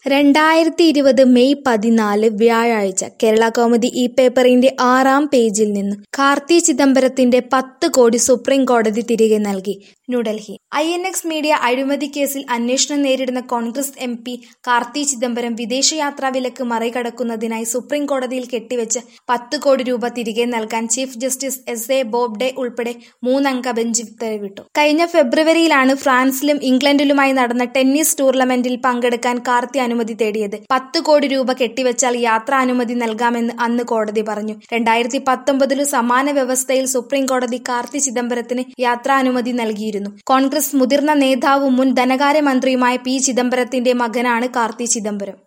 രണ്ടായിരത്തി ഇരുപത് മെയ് പതിനാല് വ്യാഴാഴ്ച കേരള കൗമുദി ഈ പേപ്പറിന്റെ ആറാം പേജിൽ നിന്നും കാർത്തി ചിദംബരത്തിന്റെ പത്ത് കോടി സുപ്രീം കോടതി തിരികെ നൽകി New Delhi I N X media അഴിമതി കേസിൽ അന്വേഷണം നേരിടുന്ന Congress M P Karti Chidambaram വിദേശയാത്രാ വിലക്ക് മറികടക്കുന്നതിനായി സുപ്രീം കോടതിയിൽ കെട്ടിവെച്ച് പത്ത് കോടി രൂപ തിരികെ നൽകാൻ chief justice S A Bobde ഉൾപ്പെടെ മൂന്നംഗ ബെഞ്ച് ഉത്തരവിട്ടു കഴിഞ്ഞ ഫെബ്രുവരിയിലാണ് ഫ്രാൻസിലും ഇംഗ്ലണ്ടിലുമായി നടന്ന ടെന്നീസ് ടൂർണമെന്റിൽ പങ്കെടുക്കാൻ കാർത്തി അനുമതി തേടിയത് പത്ത് കോടി രൂപ കെട്ടിവെച്ചാൽ യാത്രാ അനുമതി നൽകാമെന്ന് അന്ന് കോടതി പറഞ്ഞു രണ്ടായിരത്തി പത്തൊമ്പതിലും സമാന വ്യവസ്ഥയിൽ സുപ്രീം കോടതി കാർത്തി ചിദംബരത്തിന് യാത്രാനുമതി നൽകിയിരുന്നു കോൺഗ്രസ് മുതിർന്ന നേതാവും മുൻ ധനകാര്യമന്ത്രിയുമായ പി ചിദംബരത്തിന്റെ മകനാണ് കാർത്തി ചിദംബരം